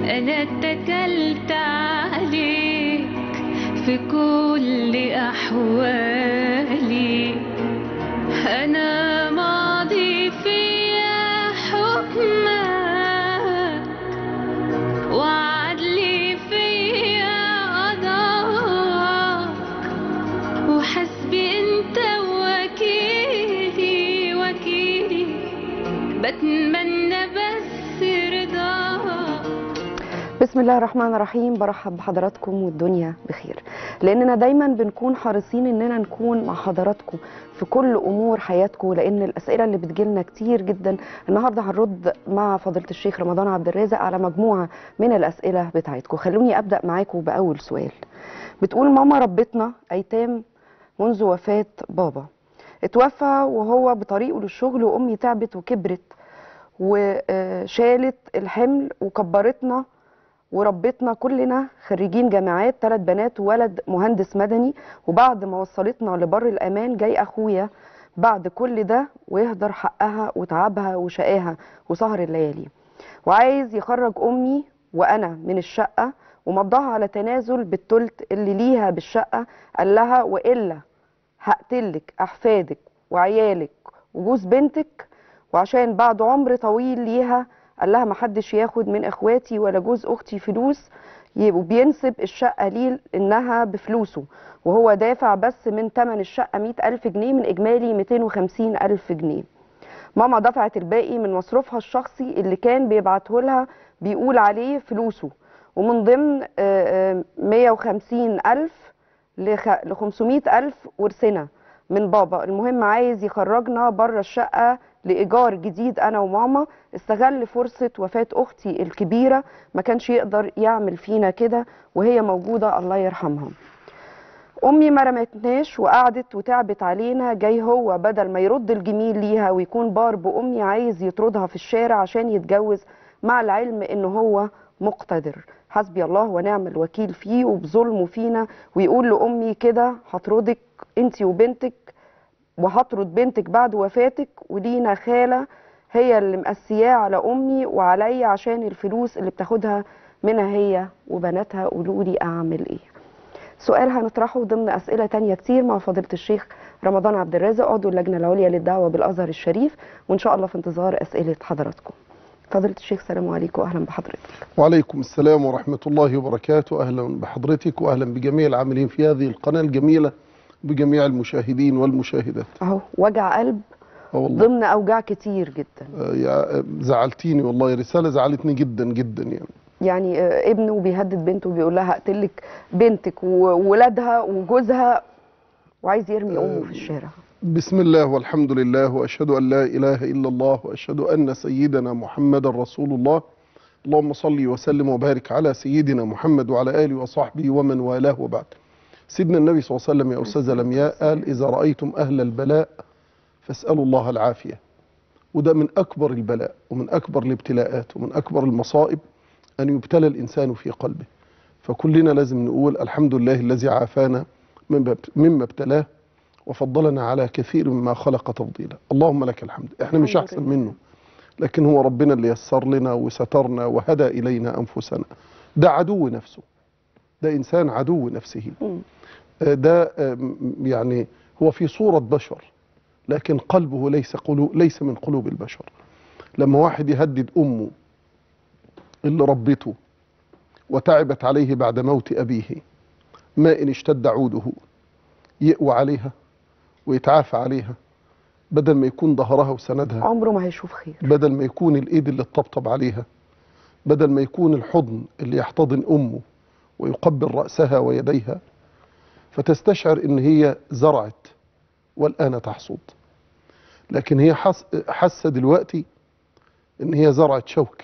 أنا اتكلت عليك في كل أحوالي أنا ماضي فيا حكمك وعدلي فيا قضاك وحسبي انت وكيلي وكيلي بتمنى بس رضاك بسم الله الرحمن الرحيم برحب بحضراتكم والدنيا بخير لاننا دايما بنكون حريصين اننا نكون مع حضراتكم في كل امور حياتكم لان الاسئله اللي بتجيلنا كتير جدا النهارده هنرد مع فضيله الشيخ رمضان عبد الرازق على مجموعه من الاسئله بتاعتكم خلوني ابدا معاكم باول سؤال بتقول ماما ربتنا ايتام منذ وفاه بابا اتوفى وهو بطريقه للشغل وامي تعبت وكبرت وشالت الحمل وكبرتنا وربتنا كلنا خريجين جامعات ثلاث بنات وولد مهندس مدني وبعد ما وصلتنا لبر الامان جاي اخويا بعد كل ده ويهدر حقها وتعبها وشقاها وسهر الليالي وعايز يخرج امي وانا من الشقه ومضاها على تنازل بالتلت اللي ليها بالشقه قال لها والا هقتلك احفادك وعيالك وجوز بنتك وعشان بعد عمر طويل ليها قال لها محدش ياخد من اخواتي ولا جوز اختي فلوس ي- وبينسب الشقة ليه انها بفلوسه وهو دافع بس من تمن الشقة مئة ألف جنيه من إجمالي 250 ألف جنيه ماما دفعت الباقي من مصروفها الشخصي اللي كان بيبعته لها بيقول عليه فلوسه ومن ضمن آه، آه، 150 ألف ل 500 ألف ورثنا من بابا المهم عايز يخرجنا بره الشقة لإيجار جديد أنا وماما استغل فرصة وفاة أختي الكبيرة ما كانش يقدر يعمل فينا كده وهي موجودة الله يرحمها امي ما رمتناش وقعدت وتعبت علينا جاي هو بدل ما يرد الجميل ليها ويكون بار بامي عايز يطردها في الشارع عشان يتجوز مع العلم ان هو مقتدر حسبي الله ونعم الوكيل فيه وبظلمه فينا ويقول لامي كده هطردك انت وبنتك وهطرد بنتك بعد وفاتك ولينا خاله هي اللي مقسياه على امي وعليا عشان الفلوس اللي بتاخدها منها هي وبناتها قولوا لي اعمل ايه سؤال هنطرحه ضمن أسئلة تانية كتير مع فضيلة الشيخ رمضان عبد الرازق عضو اللجنة العليا للدعوة بالأزهر الشريف وإن شاء الله في انتظار أسئلة حضراتكم فضيلة الشيخ سلام عليكم وأهلا بحضرتك وعليكم السلام ورحمة الله وبركاته أهلا بحضرتك وأهلا بجميع العاملين في هذه القناة الجميلة بجميع المشاهدين والمشاهدات أهو وجع قلب آه والله ضمن أوجاع كتير جدا آه، يا زعلتيني والله رسالة زعلتني جدا جدا يعني يعني آه، ابنه بيهدد بنته وبيقول لها هقتلك بنتك وولادها وجوزها وعايز يرمي أمه في الشارع بسم الله والحمد لله وأشهد أن لا إله إلا الله وأشهد أن سيدنا محمد رسول الله اللهم صل وسلم وبارك على سيدنا محمد وعلى آله وصحبه ومن والاه وبعد سيدنا النبي صلى الله عليه وسلم يا أستاذ الأنبياء قال إذا رأيتم أهل البلاء فاسألوا الله العافية وده من أكبر البلاء ومن أكبر الابتلاءات ومن أكبر المصائب أن يبتلى الإنسان في قلبه فكلنا لازم نقول الحمد لله الذي عافانا مما مما ابتلاه وفضلنا على كثير مما خلق تفضيلا اللهم لك الحمد احنا مش الحمد أحسن لله. منه لكن هو ربنا اللي يسر لنا وسترنا وهدى إلينا أنفسنا ده عدو نفسه ده إنسان عدو نفسه مم. آه، ده آم، يعني هو في صورة بشر لكن قلبه ليس قلوب ليس من قلوب البشر لما واحد يهدد أمه اللي ربته وتعبت عليه بعد موت أبيه ما إن اشتد عوده يقوى عليها ويتعافى عليها بدل ما يكون ظهرها وسندها عمره ما هيشوف خير بدل ما يكون الايد اللي تطبطب عليها بدل ما يكون الحضن اللي يحتضن امه ويقبل راسها ويديها فتستشعر ان هي زرعت والان تحصد لكن هي حس حاسه دلوقتي ان هي زرعت شوك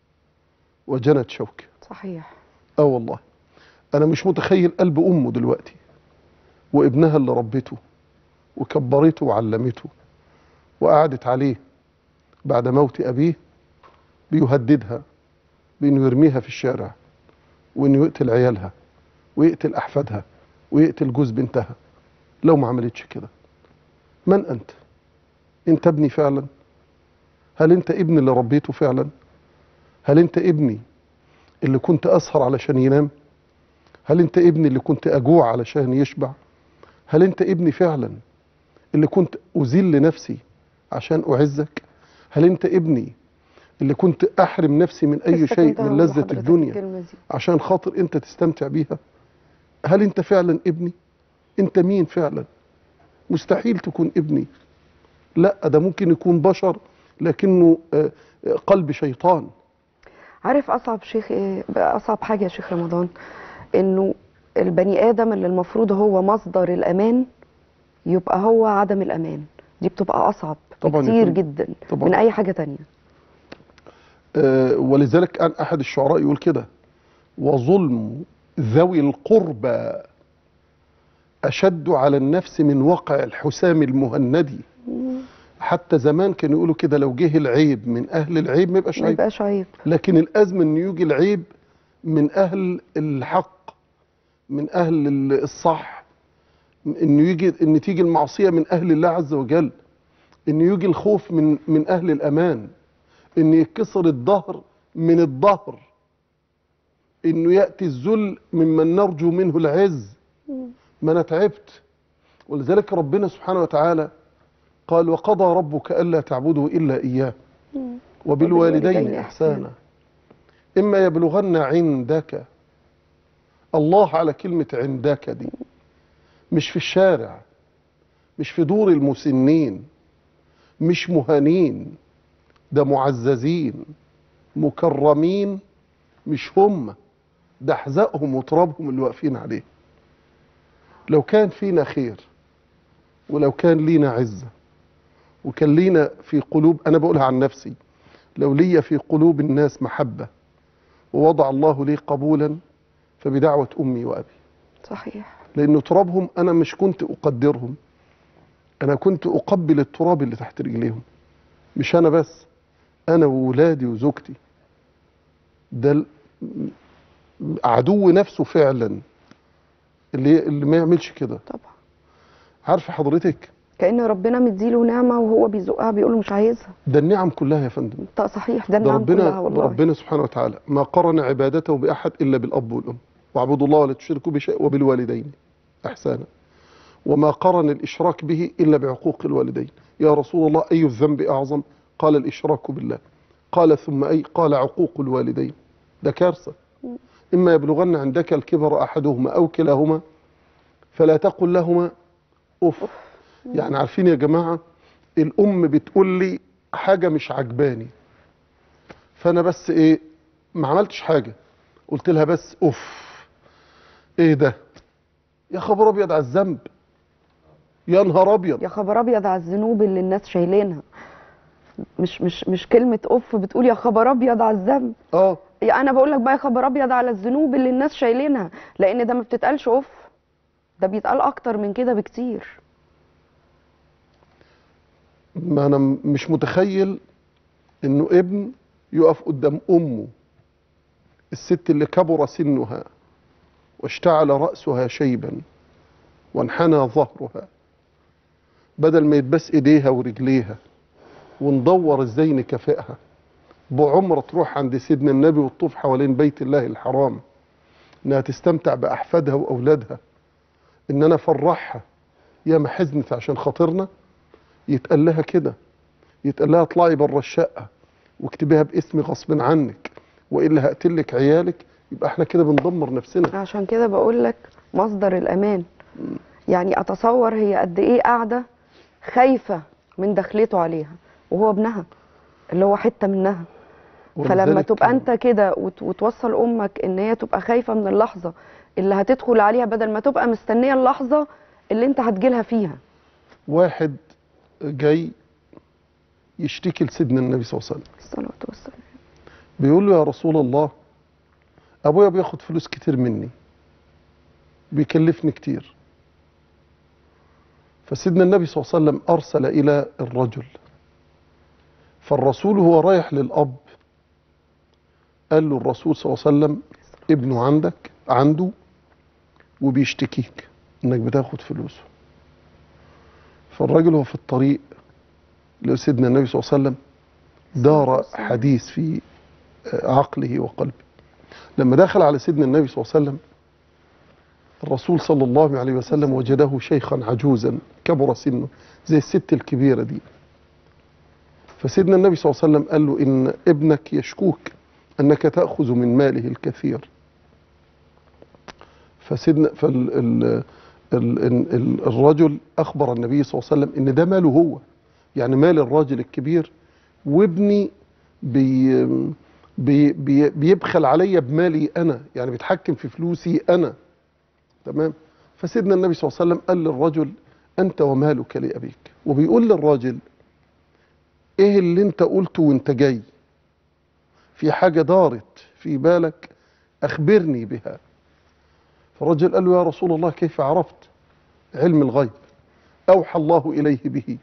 وجنت شوك صحيح اه والله انا مش متخيل قلب امه دلوقتي وابنها اللي ربته وكبرته وعلمته وقعدت عليه بعد موت ابيه بيهددها بانه يرميها في الشارع وانه يقتل عيالها ويقتل احفادها ويقتل جوز بنتها لو ما عملتش كده من انت انت ابني فعلا هل انت ابن اللي ربيته فعلا هل انت ابني اللي كنت اسهر علشان ينام هل انت ابني اللي كنت اجوع علشان يشبع هل انت ابني فعلا اللي كنت اذل نفسي عشان اعزك هل انت ابني اللي كنت احرم نفسي من اي لسه شيء كنت من هقول لذة لحضرتك الدنيا الكلمة دي. عشان خاطر انت تستمتع بيها هل انت فعلا ابني انت مين فعلا مستحيل تكون ابني لا ده ممكن يكون بشر لكنه آه، آه، قلب شيطان عارف اصعب شيخ ايه بقى اصعب حاجه يا شيخ رمضان انه البني ادم اللي المفروض هو مصدر الامان يبقى هو عدم الامان دي بتبقى اصعب طبعاً كتير يكون- جدا طبعاً. من اي حاجه تانية آه، ولذلك كان احد الشعراء يقول كده وظلم ذوي القربى اشد على النفس من وقع الحسام المهندي حتى زمان كانوا يقولوا كده لو جه العيب من اهل العيب ما يبقاش ما عيب يبقاش عيب لكن الازمه ان يجي العيب من اهل الحق من اهل ال- الصح انه يجي ان تيجي المعصيه من اهل الله عز وجل ان يجي الخوف من من اهل الامان ان يتكسر الظهر من الظهر انه ياتي الذل ممن نرجو منه العز ما انا تعبت ولذلك ربنا سبحانه وتعالى قال وقضى ربك الا تعبدوا الا اياه وبالوالدين وبالوالدين احسانا اما يبلغن عندك الله على كلمه عندك دي مش في الشارع مش في دور المسنين مش مهانين ده معززين مكرمين مش هم ده حذائهم وترابهم اللي واقفين عليه لو كان فينا خير ولو كان لينا عزة وكان لينا في قلوب أنا بقولها عن نفسي لو لي في قلوب الناس محبة ووضع الله لي قبولا فبدعوة أمي وأبي صحيح لأن ترابهم أنا مش كنت أقدرهم أنا كنت أقبل التراب اللي تحت رجليهم مش أنا بس أنا وولادي وزوجتي ده ال- عدو نفسه فعلا اللي اللي ما يعملش كده طبعا عارفه حضرتك كأن ربنا مديله نعمة وهو بيزقها بيقول مش عايزها ده النعم كلها يا فندم طيب صحيح ده ده النعم ربنا كلها والله ربنا سبحانه وتعالى ما قرن عبادته بأحد إلا بالأب والأم واعبدوا الله ولا تشركوا بشيء وبالوالدين إحسانا وما قرن الإشراك به إلا بعقوق الوالدين يا رسول الله أي الذنب أعظم قال الإشراك بالله قال ثم أي قال عقوق الوالدين ده كارثة إما يبلغن عندك الكبر أحدهما أو كلاهما فلا تقل لهما أف يعني عارفين يا جماعة الأم بتقول لي حاجة مش عجباني فانا بس ايه ما عملتش حاجه قلت لها بس اوف ايه ده يا خبر ابيض على الذنب يا نهار ابيض يا خبر ابيض على الذنوب اللي الناس شايلينها مش مش مش كلمة اوف بتقول يا خبر ابيض على الذنب اه يا انا بقول لك بقى يا خبر ابيض على الذنوب اللي الناس شايلينها لان ده ما بتتقالش اوف ده بيتقال اكتر من كده بكتير ما انا م- مش متخيل انه ابن يقف قدام امه الست اللي كبر سنها واشتعل راسها شيبا وانحنى ظهرها بدل ما يتبس ايديها ورجليها وندور ازاي نكافئها بعمره تروح عند سيدنا النبي وتطوف حوالين بيت الله الحرام انها تستمتع باحفادها واولادها ان انا افرحها يا ما حزنت عشان خاطرنا يتقال لها كده يتقال لها اطلعي بره الشقه واكتبيها باسمي غصب عنك والا هقتلك عيالك يبقى احنا كده بندمر نفسنا عشان كده بقول لك مصدر الامان يعني اتصور هي قد ايه قاعده خايفه من دخلته عليها وهو ابنها اللي هو حته منها فلما ولذلك تبقى انت كده وت- وتوصل امك ان هي تبقى خايفه من اللحظه اللي هتدخل عليها بدل ما تبقى مستنيه اللحظه اللي انت هتجيلها فيها واحد جاي يشتكي لسيدنا النبي صلى الله عليه وسلم الصلاه والسلام بيقول له يا رسول الله ابويا بياخد فلوس كتير مني بيكلفني كتير فسيدنا النبي صلى الله عليه وسلم ارسل الى الرجل فالرسول هو رايح للاب قال له الرسول صلى الله عليه وسلم ابنه عندك عنده وبيشتكيك انك بتاخد فلوسه فالراجل هو في الطريق لسيدنا النبي صلى الله عليه وسلم دار حديث في عقله وقلبه لما دخل على سيدنا النبي صلى الله عليه وسلم الرسول صلى الله عليه وسلم وجده شيخا عجوزا كبر سنه زي الست الكبيرة دي فسيدنا النبي صلى الله عليه وسلم قال له إن ابنك يشكوك أنك تأخذ من ماله الكثير فسيدنا فال ال ال ال ال الرجل أخبر النبي صلى الله عليه وسلم إن ده ماله هو يعني مال الراجل الكبير وابني بي بي بي بيبخل عليا بمالي أنا يعني بيتحكم في فلوسي أنا تمام فسيدنا النبي صلى الله عليه وسلم قال للرجل أنت ومالك لأبيك وبيقول للراجل إيه اللي أنت قلته وأنت جاي في حاجة دارت في بالك أخبرني بها فالرجل قال له يا رسول الله كيف عرفت علم الغيب أوحى الله إليه به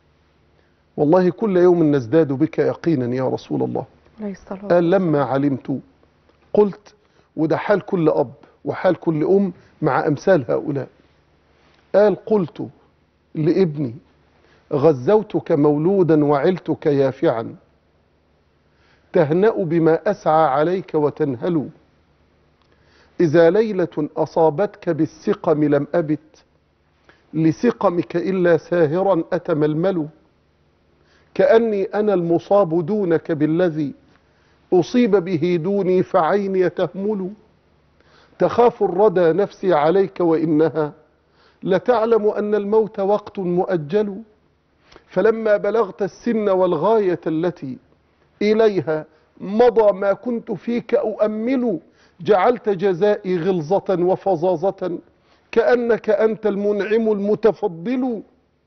والله كل يوم نزداد بك يقينا يا رسول الله عليه الصلاة قال لما علمت قلت وده حال كل أب وحال كل أم مع أمثال هؤلاء قال قلت لابني غزوتك مولودا وعلتك يافعا تهنأ بما أسعى عليك وتنهل إذا ليلة أصابتك بالسقم لم أبت لسقمك إلا ساهرا أتململ كأني أنا المصاب دونك بالذي أصيب به دوني فعيني تهمل تخاف الردى نفسي عليك وإنها لتعلم أن الموت وقت مؤجل فلما بلغت السن والغاية التي إليها مضى ما كنت فيك أؤمل جعلت جزائي غلظة وفظاظة كأنك أنت المنعم المتفضل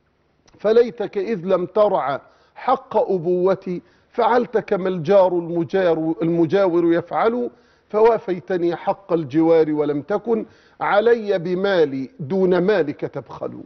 فليتك إذ لم ترعى حق أبوتي فعلت كما الجار المجار المجاور يفعل فوافيتني حق الجوار ولم تكن علي بمالي دون مالك تبخل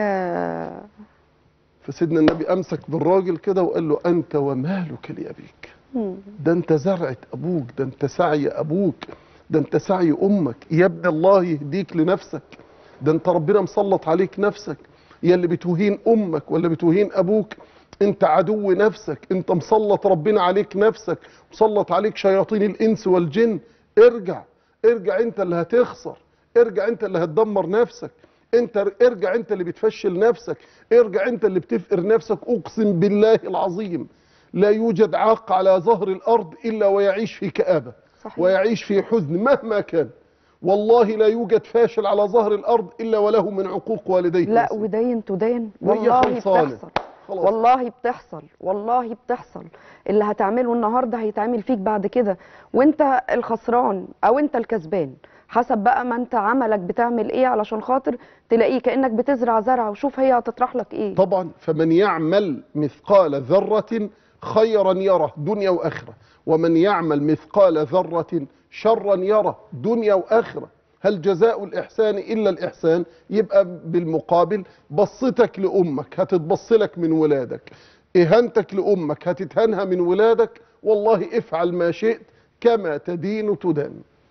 يا فسيدنا النبي أمسك بالراجل كده وقال له أنت ومالك لأبيك مم. ده انت زرعة ابوك ده انت سعي ابوك ده انت سعي امك يا ابن الله يهديك لنفسك ده انت ربنا مسلط عليك نفسك يا اللي بتوهين امك ولا بتوهين ابوك انت عدو نفسك انت مسلط ربنا عليك نفسك مسلط عليك شياطين الانس والجن ارجع ارجع انت اللي هتخسر ارجع انت اللي هتدمر نفسك انت ارجع انت اللي بتفشل نفسك ارجع انت اللي بتفقر نفسك اقسم بالله العظيم لا يوجد عاق على ظهر الارض الا ويعيش في كآبة صحيح. ويعيش في حزن مهما كان والله لا يوجد فاشل على ظهر الارض الا وله من عقوق والديه لا نصيب. ودين تدين وهي والله خلصانة. بتحصل خلاص. والله بتحصل والله بتحصل اللي هتعمله النهارده هيتعمل فيك بعد كده وانت الخسران او انت الكسبان حسب بقى ما انت عملك بتعمل ايه علشان خاطر تلاقيه كانك بتزرع زرع وشوف هي هتطرح لك ايه طبعا فمن يعمل مثقال ذرة خيرا يره دنيا وآخرة ومن يعمل مثقال ذرة شرا يره دنيا وآخرة هل جزاء الإحسان إلا الإحسان يبقى بالمقابل بصتك لأمك هتتبص لك من ولادك إهانتك لأمك هتتهانها من ولادك والله افعل ما شئت كما تدين تدان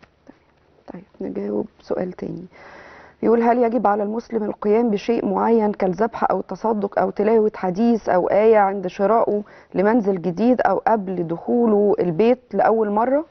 طيب نجاوب سؤال تاني يقول هل يجب على المسلم القيام بشيء معين كالذبح او التصدق او تلاوة حديث او آية عند شرائه لمنزل جديد او قبل دخوله البيت لأول مرة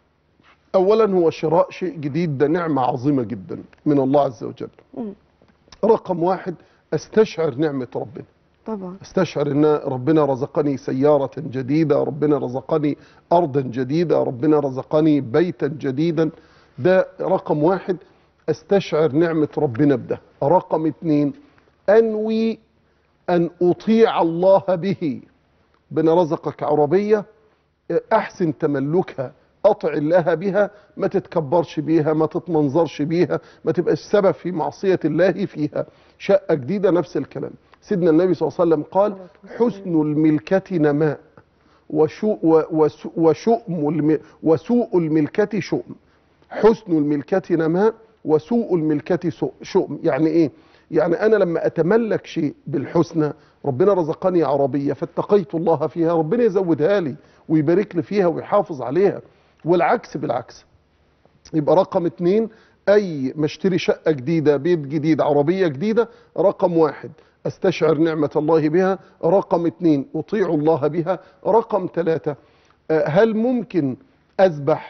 اولا هو شراء شيء جديد ده نعمه عظيمه جدا من الله عز وجل مم. رقم واحد استشعر نعمه ربنا طبعا استشعر ان ربنا رزقني سياره جديده ربنا رزقني ارضا جديده ربنا رزقني بيتا جديدا ده رقم واحد استشعر نعمه ربنا بده رقم اتنين انوي ان اطيع الله به ربنا رزقك عربيه احسن تملكها اطع الله بها ما تتكبرش بيها ما تتمنظرش بيها ما تبقاش سبب في معصيه الله فيها شقه جديده نفس الكلام سيدنا النبي صلى الله عليه وسلم قال حسن الملكه نماء وشو و- وس- وشؤم الم وسوء الملكه شؤم حسن الملكه نماء وسوء الملكه سو- شؤم يعني ايه يعني انا لما اتملك شيء بالحسنى ربنا رزقني عربيه فاتقيت الله فيها ربنا يزودها لي ويبارك لي فيها ويحافظ عليها والعكس بالعكس يبقى رقم اتنين اي ما اشتري شقه جديده بيت جديد عربيه جديده رقم واحد استشعر نعمه الله بها رقم اتنين اطيع الله بها رقم ثلاثه آه، هل ممكن اذبح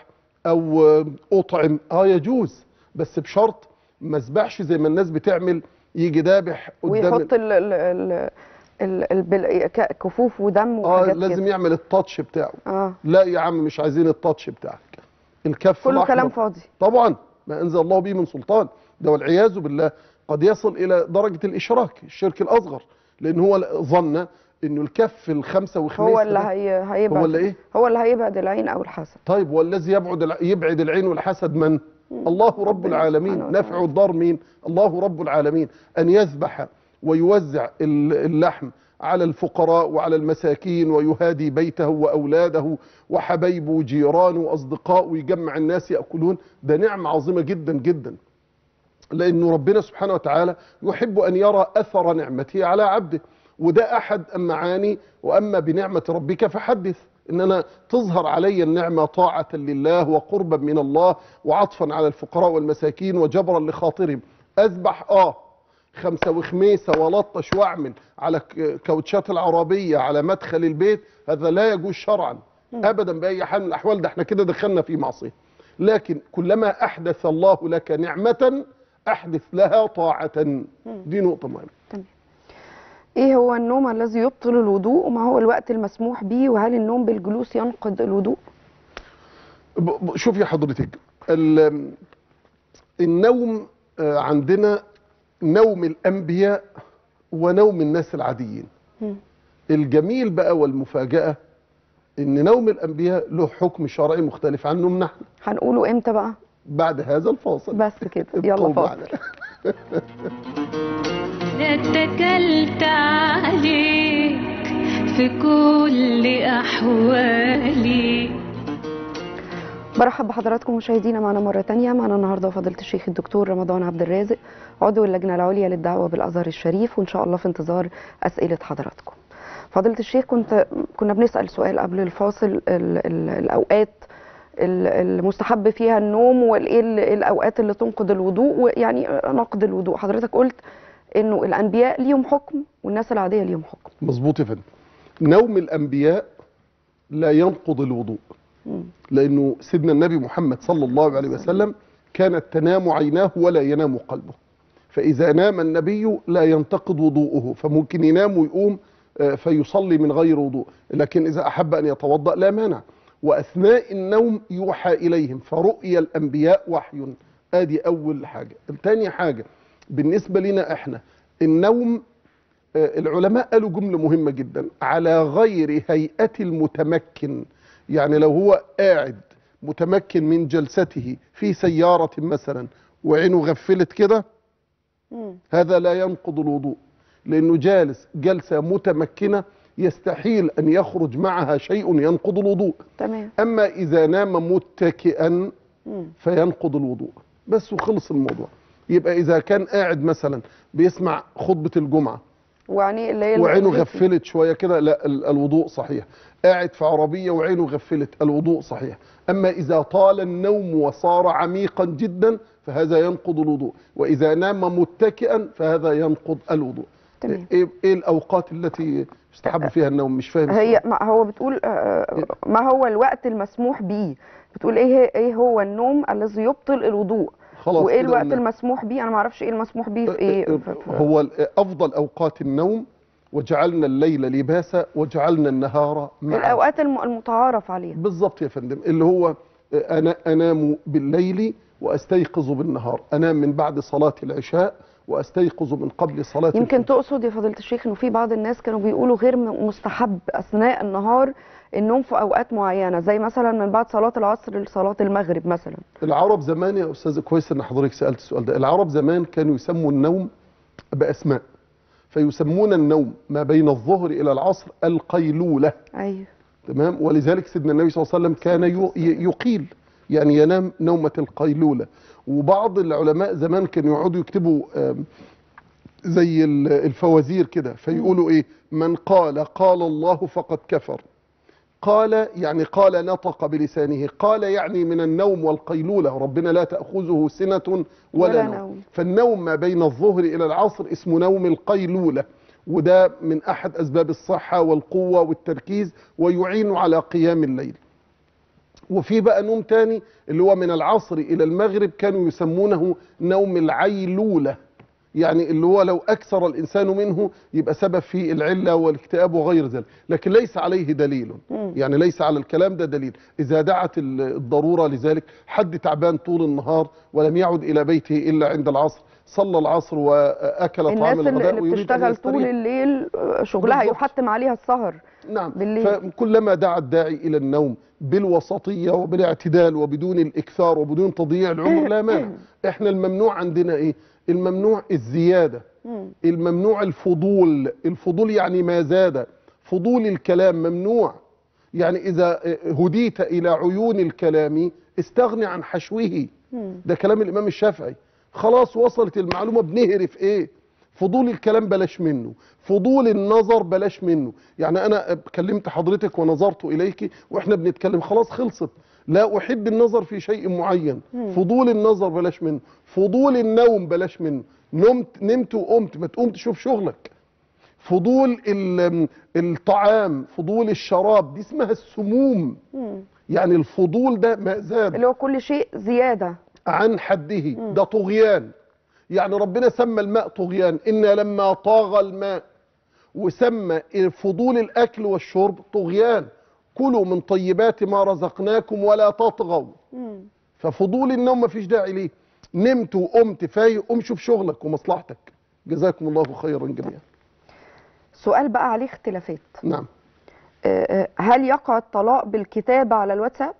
او آه، اطعم اه يجوز بس بشرط ما اسبحش زي ما الناس بتعمل يجي دابح قدام ويحط ال ال ال ال ال بال- ك- كفوف ودم اه وحاجات لازم كده يعمل التاتش بتاعه اه لا يا عم مش عايزين التاتش بتاعك الكف كله الأحمر. كلام فاضي طبعا ما انزل الله به من سلطان ده والعياذ بالله قد يصل الى درجه الاشراك الشرك الاصغر لان هو ظن انه الكف الخمسه وخميس هو اللي ده- هي هيبعد هو اللي ايه هو اللي هيبعد العين او الحسد طيب والذي يبعد الع- يبعد العين والحسد من الله رب ربنا العالمين سبحانه وتعالى. نفع الضار مين الله رب العالمين ان يذبح ويوزع ال- اللحم على الفقراء وعلى المساكين ويهادي بيته واولاده وحبايبه وجيرانه واصدقائه ويجمع الناس ياكلون ده نعمه عظيمه جدا جدا لانه ربنا سبحانه وتعالى يحب ان يرى اثر نعمته على عبده وده احد المعاني واما بنعمه ربك فحدث ان انا تظهر علي النعمه طاعه لله وقربا من الله وعطفا على الفقراء والمساكين وجبرا لخاطرهم اذبح اه خمسه وخميسه ولطش واعمل على ك- كاوتشات العربيه على مدخل البيت هذا لا يجوز شرعا ابدا باي حال من الاحوال ده احنا كده دخلنا في معصيه لكن كلما احدث الله لك نعمه احدث لها طاعه دي نقطه مهمه ايه هو النوم الذي يبطل الوضوء وما هو الوقت المسموح به وهل النوم بالجلوس ينقض الوضوء ب- ب- شوف يا حضرتك ال- النوم آه، عندنا نوم الانبياء ونوم الناس العاديين مم. الجميل بقى والمفاجاه ان نوم الانبياء له حكم شرعي مختلف عن نومنا احنا هنقوله امتى بقى بعد هذا الفاصل بس كده يلا ابقوا فاصل معنا. اتكلت عليك في كل أحوالي برحب بحضراتكم مشاهدينا معنا مرة تانية معنا النهاردة فضيلة الشيخ الدكتور رمضان عبد الرازق عضو اللجنة العليا للدعوة بالأزهر الشريف وإن شاء الله في انتظار أسئلة حضراتكم فضيلة الشيخ كنت كنا بنسأل سؤال قبل الفاصل ال ال الأوقات ال- المستحب فيها النوم وايه ال- الأوقات اللي تنقض الوضوء ويعني نقض الوضوء حضرتك قلت إنه الأنبياء ليهم حكم والناس العادية ليهم حكم مظبوط يا فندم نوم الانبياء لا ينقض الوضوء مم. لانه سيدنا النبي محمد صلى الله عليه وسلم كانت تنام عيناه ولا ينام قلبه فاذا نام النبي لا ينتقض وضوءه فممكن ينام ويقوم آه، فيصلي من غير وضوء لكن اذا احب ان يتوضا لا مانع واثناء النوم يوحى اليهم فرؤيا الانبياء وحي ادي اول حاجه تاني حاجه بالنسبه لنا احنا النوم آه، العلماء قالوا جمله مهمه جدا على غير هيئه المتمكن يعني لو هو قاعد متمكن من جلسته في سياره مثلا وعينه غفلت كده مم. هذا لا ينقض الوضوء لانه جالس جلسه متمكنه يستحيل ان يخرج معها شيء ينقض الوضوء تمام اما اذا نام متكئا مم. فينقض الوضوء بس وخلص الموضوع يبقى اذا كان قاعد مثلا بيسمع خطبه الجمعه وعينيه اللي هي وعينه الغفل. غفلت شويه كده لا ال- الوضوء صحيح قاعد في عربيه وعينه غفلت الوضوء صحيح اما اذا طال النوم وصار عميقا جدا فهذا ينقض الوضوء واذا نام متكئا فهذا ينقض الوضوء تمام. ايه ايه الاوقات التي يستحب فيها النوم مش فاهم هي ما هو بتقول آه، ما هو الوقت المسموح به بتقول ايه ايه هو النوم الذي يبطل الوضوء خلاص وايه كده الوقت قلنا. المسموح به انا ما اعرفش ايه المسموح به في ايه في- في- هو ال- افضل اوقات النوم وجعلنا الليل لباسا وجعلنا النهار معا الاوقات الم- المتعارف عليها بالظبط يا فندم اللي هو انا انام بالليل واستيقظ بالنهار انام من بعد صلاه العشاء واستيقظ من قبل صلاه يمكن الفجر. تقصد يا فضيله الشيخ انه في بعض الناس كانوا بيقولوا غير م- مستحب اثناء النهار النوم في اوقات معينه زي مثلا من بعد صلاه العصر لصلاه المغرب مثلا العرب زمان يا استاذ كويس ان حضرتك سالت السؤال ده العرب زمان كانوا يسموا النوم باسماء فيسمون النوم ما بين الظهر الى العصر القيلوله ايوه تمام ولذلك سيدنا النبي صلى الله عليه وسلم كان ي- ي- يقيل يعني ينام نومة القيلولة وبعض العلماء زمان كانوا يقعدوا يكتبوا آم، زي ال- الفوازير كده فيقولوا ايه من قال قال الله فقد كفر قال يعني قال نطق بلسانه قال يعني من النوم والقيلولة ربنا لا تأخذه سنة ولا, ولا نوم. نوم. فالنوم ما بين الظهر إلى العصر اسمه نوم القيلولة وده من أحد أسباب الصحة والقوة والتركيز ويعين على قيام الليل وفي بقى نوم تاني اللي هو من العصر الى المغرب كانوا يسمونه نوم العيلوله يعني اللي هو لو اكثر الانسان منه يبقى سبب في العله والاكتئاب وغير ذلك لكن ليس عليه دليل يعني ليس على الكلام ده دليل اذا دعت ال- الضروره لذلك حد تعبان طول النهار ولم يعد الى بيته الا عند العصر صلى العصر واكل طعام الناس اللي, الغداء اللي ويريد أن بتشتغل طول يستريح. الليل آه، شغلها بالضبط. يحتم عليها السهر نعم بالليل. فكلما دعا الداعي الى النوم بالوسطيه وبالاعتدال وبدون الاكثار وبدون تضييع العمر لا مانع احنا الممنوع عندنا ايه الممنوع الزياده الممنوع الفضول الفضول يعني ما زاد فضول الكلام ممنوع يعني اذا هديت الى عيون الكلام استغني عن حشوه ده كلام الامام الشافعي خلاص وصلت المعلومه بنهرف ايه فضول الكلام بلاش منه فضول النظر بلاش منه يعني انا كلمت حضرتك ونظرت اليك واحنا بنتكلم خلاص خلصت لا احب النظر في شيء معين فضول النظر بلاش منه فضول النوم بلاش منه نمت نمت وقمت ما تقوم تشوف شغلك فضول ال- الطعام فضول الشراب دي اسمها السموم يعني الفضول ده ما زاد اللي هو كل شيء زياده عن حده ده طغيان يعني ربنا سمى الماء طغيان إن لما طاغ الماء وسمى فضول الأكل والشرب طغيان كلوا من طيبات ما رزقناكم ولا تطغوا ففضول النوم ما فيش داعي ليه نمت وقمت فايق قوم شوف شغلك ومصلحتك جزاكم الله خيرا جميعا سؤال بقى عليه اختلافات نعم آه، آه، هل يقع الطلاق بالكتابه على الواتساب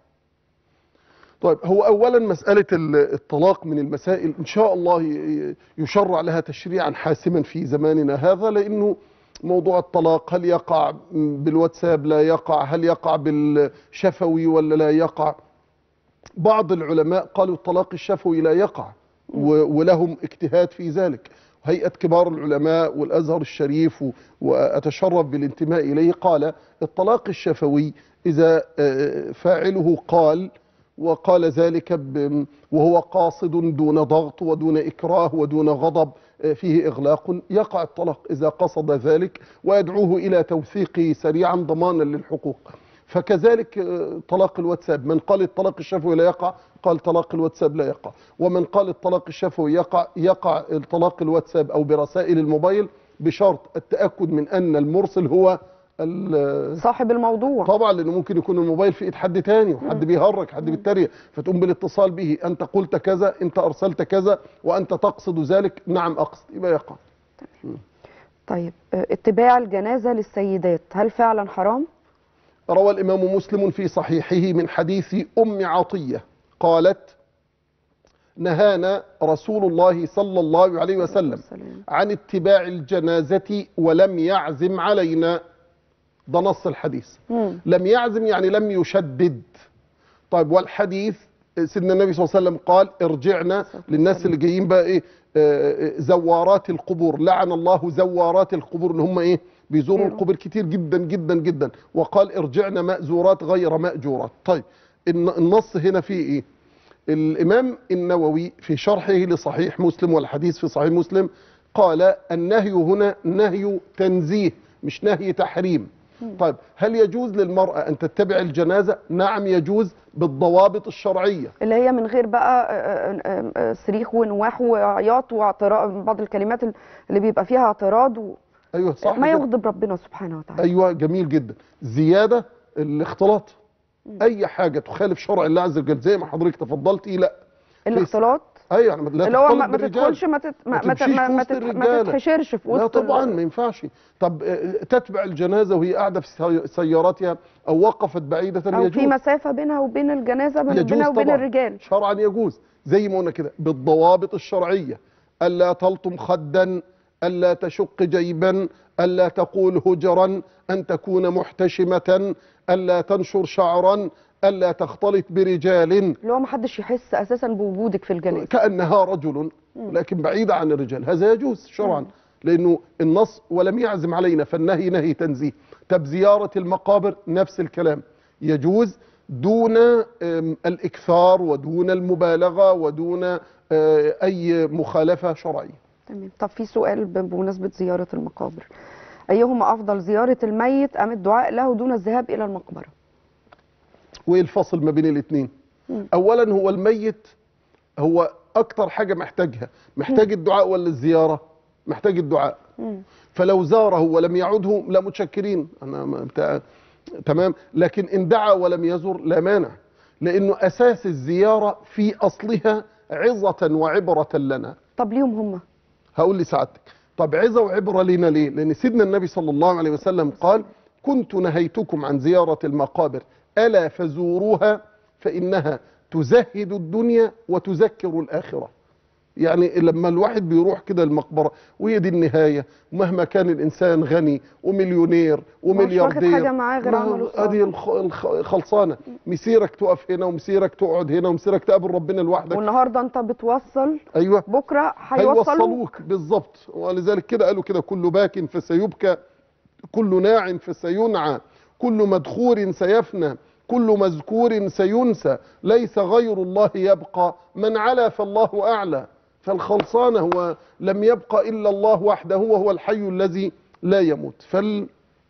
طيب هو اولا مساله ال- الطلاق من المسائل ان شاء الله ي- يشرع لها تشريعا حاسما في زماننا هذا لانه موضوع الطلاق هل يقع بالواتساب لا يقع هل يقع بالشفوي ولا لا يقع بعض العلماء قالوا الطلاق الشفوي لا يقع و- ولهم اجتهاد في ذلك هيئة كبار العلماء والأزهر الشريف و- وأتشرف بالانتماء إليه قال الطلاق الشفوي إذا آه، فاعله قال وقال ذلك ب- وهو قاصد دون ضغط ودون إكراه ودون غضب آه، فيه إغلاق يقع الطلاق إذا قصد ذلك ويدعوه إلى توثيقه سريعا ضمانا للحقوق فكذلك آه، طلاق الواتساب من قال الطلاق الشفوي لا يقع قال طلاق الواتساب لا يقع ومن قال الطلاق الشفوي يقع يقع الطلاق الواتساب او برسائل الموبايل بشرط التاكد من ان المرسل هو ال- صاحب الموضوع طبعا لانه ممكن يكون الموبايل في ايد حد تاني وحد بيهرج حد بيتريق فتقوم بالاتصال به انت قلت كذا انت ارسلت كذا وانت تقصد ذلك نعم اقصد يبقى يقع طيب آه، اتباع الجنازه للسيدات هل فعلا حرام روى الإمام مسلم في صحيحه من حديث أم عطية قالت نهانا رسول الله صلى الله عليه وسلم والسلام. عن اتباع الجنازة ولم يعزم علينا ده نص الحديث مم. لم يعزم يعني لم يشدد طيب والحديث سيدنا النبي صلى الله عليه وسلم قال ارجعنا للناس اللي جايين بقى ايه آه، آه، زوارات القبور لعن الله زوارات القبور اللي هم ايه بيزوروا أيوة. القبور كتير جدا جدا جدا وقال ارجعنا مأزورات غير مأجورات طيب الن- النص هنا فيه ايه الامام النووي في شرحه لصحيح مسلم والحديث في صحيح مسلم قال النهي هنا نهي تنزيه مش نهي تحريم طيب هل يجوز للمرأة أن تتبع الجنازة؟ نعم يجوز بالضوابط الشرعية اللي هي من غير بقى آه، آه، آه، صريخ ونواح وعياط واعتراض بعض الكلمات اللي بيبقى فيها اعتراض و... أيوه صح ما كده. يغضب ربنا سبحانه وتعالى أيوه جميل جدا زيادة الاختلاط أي حاجة تخالف شرع الله عز وجل زي ما حضرتك تفضلتي لا الاختلاط أيوه يعني لا اللي هو تختلط ما, ما بالرجال. تدخلش ما تت... ما, ما ما, تمشيش ما, في ما, وسط تت... ما الرجالة. تتحشرش في وسط لا طبعا ال- ما ينفعش طب آه، تتبع الجنازة وهي قاعدة في سي- سيارتها أو وقفت بعيدة او يجوز في مسافه بينها وبين الجنازه بين- يجوز بينها وبين طبعا. الرجال شرعا يجوز زي ما قلنا كده بالضوابط الشرعية ألا تلطم خدا ألا تشق جيبا ألا تقول هجرا أن تكون محتشمة ألا تنشر شعرا ألا تختلط برجال اللي هو ما حدش يحس اساسا بوجودك في الجنازه كأنها رجل لكن بعيدة عن الرجال هذا يجوز شرعا لأنه النص ولم يعزم علينا فالنهي نهي تنزيه طب زيارة المقابر نفس الكلام يجوز دون أم، الإكثار ودون المبالغة ودون آه، أي مخالفة شرعية تمام طب في سؤال ب- بمناسبه زياره المقابر ايهما افضل زياره الميت ام الدعاء له دون الذهاب الى المقبره وايه الفاصل ما بين الاثنين اولا هو الميت هو اكتر حاجه محتاجها محتاج الدعاء ولا الزياره محتاج الدعاء فلو زاره ولم يعده لا متشكرين انا ما بتاع تمام لكن ان دعا ولم يزر لا مانع لانه اساس الزياره في اصلها عظه وعبره لنا طب ليهم هم هقول لسعادتك طب عظه وعبره لنا ليه لان سيدنا النبي صلى الله عليه وسلم قال كنت نهيتكم عن زياره المقابر الا فزوروها فانها تزهد الدنيا وتذكر الاخره يعني لما الواحد بيروح كده المقبره وهي دي النهايه ومهما كان الانسان غني ومليونير وملياردير حاجة معاه غير ما عمله هو الصالح. ادي الخ- الخ- خلصانه مسيرك تقف هنا ومسيرك تقعد هنا ومسيرك تقابل ربنا لوحدك والنهارده انت بتوصل ايوه بكره هيوصلوك هيوصلوك بالظبط ولذلك كده قالوا كده كل باك فسيبكى كل ناع فسينعى كل مدخور سيفنى كل مذكور سينسى ليس غير الله يبقى من علا فالله أعلى فالخلصان هو لم يبقى إلا الله وحده وهو الحي الذي لا يموت فال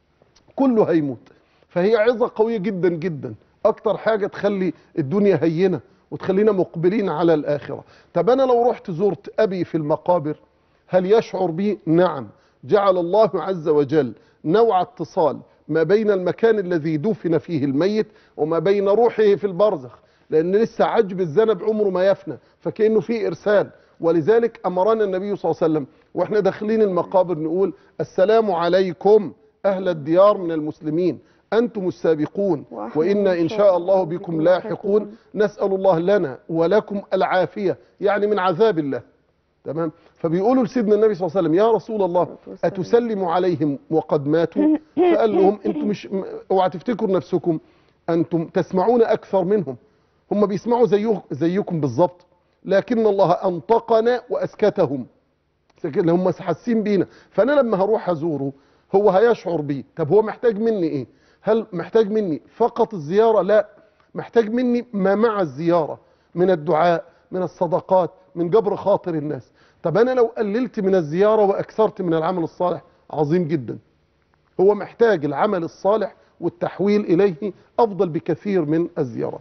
كله هيموت فهي عظة قوية جدا جدا أكتر حاجة تخلي الدنيا هينة وتخلينا مقبلين على الآخرة طب أنا لو رحت زرت أبي في المقابر هل يشعر بي؟ نعم جعل الله عز وجل نوع اتصال ما بين المكان الذي دفن فيه الميت وما بين روحه في البرزخ لأن لسه عجب الذنب عمره ما يفنى فكأنه في إرسال ولذلك أمرنا النبي صلى الله عليه وسلم وإحنا داخلين المقابر نقول السلام عليكم أهل الديار من المسلمين أنتم السابقون وإحنا وإنا إن شاء الله بكم لاحقون نسأل الله لنا ولكم العافية يعني من عذاب الله تمام فبيقولوا لسيدنا النبي صلى الله عليه وسلم يا رسول الله أتسلم عليهم وقد ماتوا فقال لهم أنتم مش م- اوعى تفتكروا نفسكم أنتم تسمعون أكثر منهم هم بيسمعوا زيه زيكم بالظبط لكن الله أنطقنا وأسكتهم لكن هم حاسين بينا فانا لما هروح ازوره هو هيشعر بيه طب هو محتاج مني ايه هل محتاج مني فقط الزياره لا محتاج مني ما مع الزياره من الدعاء من الصدقات من جبر خاطر الناس طب انا لو قللت من الزياره واكثرت من العمل الصالح عظيم جدا هو محتاج العمل الصالح والتحويل اليه افضل بكثير من الزيارات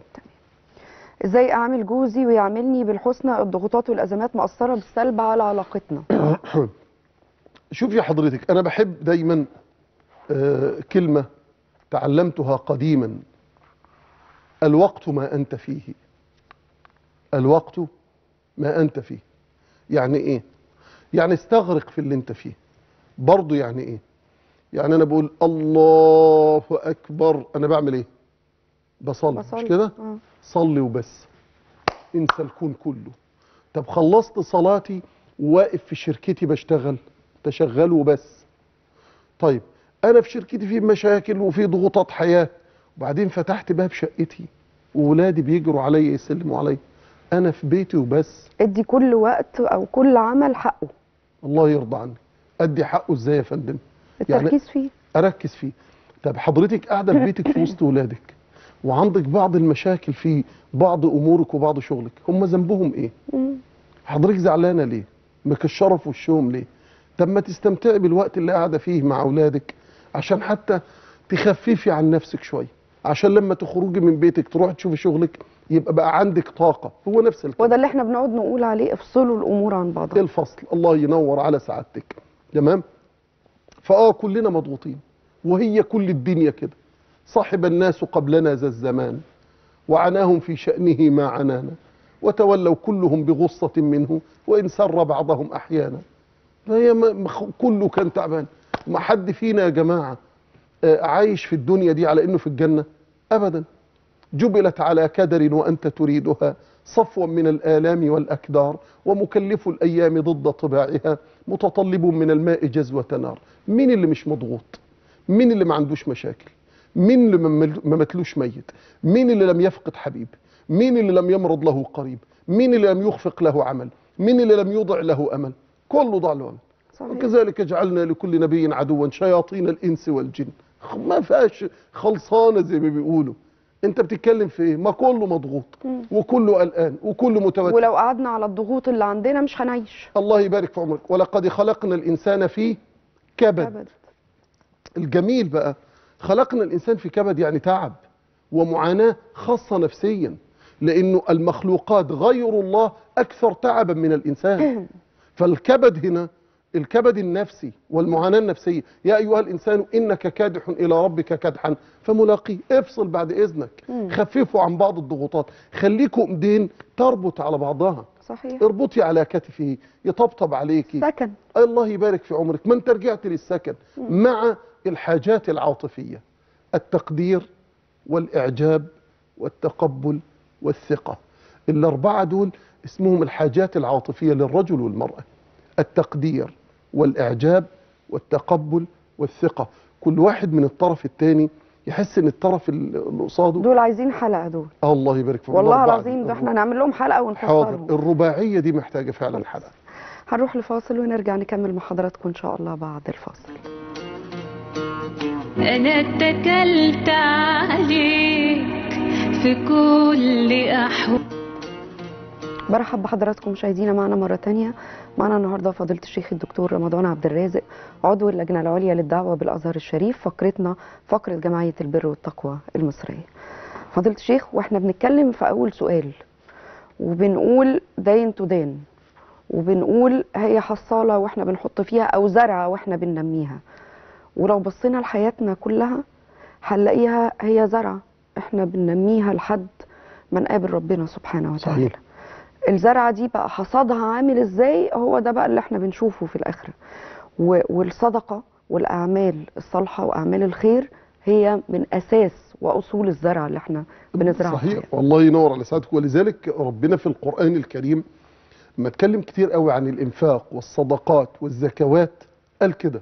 ازاي اعمل جوزي ويعملني بالحسنى الضغوطات والازمات مأثره بالسلب على علاقتنا شوفي حضرتك انا بحب دايما آه، كلمه تعلمتها قديما الوقت ما انت فيه الوقت ما انت فيه يعني ايه يعني استغرق في اللي انت فيه برضه يعني ايه يعني انا بقول الله اكبر انا بعمل ايه بصلي, بصلي. مش كده آه. صلي وبس انسى الكون كله طب خلصت صلاتي واقف في شركتي بشتغل تشغل وبس طيب انا في شركتي في مشاكل وفي ضغوطات حياه وبعدين فتحت باب شقتي وولادي بيجروا عليا يسلموا عليا انا في بيتي وبس ادي كل وقت او كل عمل حقه الله يرضى عني ادي حقه ازاي يا فندم يعني التركيز فيه اركز فيه طب حضرتك قاعده في بيتك في وسط ولادك وعندك بعض المشاكل في بعض امورك وبعض شغلك هم ذنبهم ايه مم. حضرتك زعلانه ليه مكشره في وشهم ليه طب ما تستمتعي بالوقت اللي قاعده فيه مع اولادك عشان حتى تخففي عن نفسك شويه عشان لما تخرجي من بيتك تروحي تشوفي شغلك يبقى بقى عندك طاقه هو نفس الكلام وده اللي احنا بنقعد نقول عليه افصلوا الامور عن بعضها الفصل الله ينور على سعادتك تمام فاه كلنا مضغوطين وهي كل الدنيا كده صاحب الناس قبلنا ذا الزمان وعناهم في شأنه ما عنانا وتولوا كلهم بغصة منه وإن سر بعضهم أحيانا فهي م- مخ- كله كان تعبان ما حد فينا يا جماعة آه، عايش في الدنيا دي على إنه في الجنة أبدا جبلت على كدر وأنت تريدها صفوا من الآلام والأكدار ومكلف الأيام ضد طباعها متطلب من الماء جزوة نار مين اللي مش مضغوط مين اللي ما عندوش مشاكل مين اللي ما مل- ما متلوش ميت مين اللي لم يفقد حبيب مين اللي لم يمرض له قريب مين اللي لم يخفق له عمل مين اللي لم يوضع له أمل كله ضاع له أمل صحيح. وكذلك جعلنا لكل نبي عدوا شياطين الإنس والجن ما فيهاش خلصانة زي ما بيقولوا انت بتتكلم في ايه ما كله مضغوط وكله قلقان وكله متوتر ولو قعدنا على الضغوط اللي عندنا مش هنعيش الله يبارك في عمرك ولقد خلقنا الإنسان في كبد ابدا الجميل بقى خلقنا الإنسان في كبد يعني تعب ومعاناه خاصه نفسيا لانه المخلوقات غير الله اكثر تعبا من الانسان فالكبد هنا الكبد النفسي والمعاناه النفسيه يا ايها الانسان انك كادح الى ربك كدحا فملاقيه افصل بعد اذنك خففوا عن بعض الضغوطات خليكم ايدين تربط على بعضها صحيح اربطي على كتفه يطبطب عليكي سكن الله يبارك في عمرك ما انت رجعت للسكن مع الحاجات العاطفية التقدير والإعجاب والتقبل والثقة الأربعة دول اسمهم الحاجات العاطفية للرجل والمرأة التقدير والإعجاب والتقبل والثقة كل واحد من الطرف الثاني يحس ان الطرف اللي قصاده دول عايزين حلقه دول آه الله يبارك فيك والله الأربعة العظيم دي. ده احنا نعمل لهم حلقه حاضر ونفصلهم الرباعية دي محتاجة فعلا حلقة هنروح لفاصل ونرجع نكمل مع حضراتكم ان شاء الله بعد الفاصل أنا اتكلت عليك في كل أحوال برحب بحضراتكم مشاهدينا معنا مرة تانية معنا النهاردة فضيلة الشيخ الدكتور رمضان عبد الرازق عضو اللجنة العليا للدعوة بالأزهر الشريف فقرتنا فقرة جمعية البر والتقوى المصرية فضيلة الشيخ واحنا بنتكلم في أول سؤال وبنقول دين تدان وبنقول هي حصالة واحنا بنحط فيها أو زرعة واحنا بننميها ولو بصينا لحياتنا كلها هنلاقيها هي زرعة احنا بننميها لحد ما نقابل ربنا سبحانه وتعالى صحيح. الزرعه دي بقى حصادها عامل ازاي هو ده بقى اللي احنا بنشوفه في الاخره و- والصدقه والاعمال الصالحه واعمال الخير هي من اساس واصول الزرع اللي احنا بنزرعها صحيح والله ينور على سعادتك ولذلك ربنا في القرآن الكريم ما اتكلم كتير قوي عن الإنفاق والصدقات والزكوات قال كده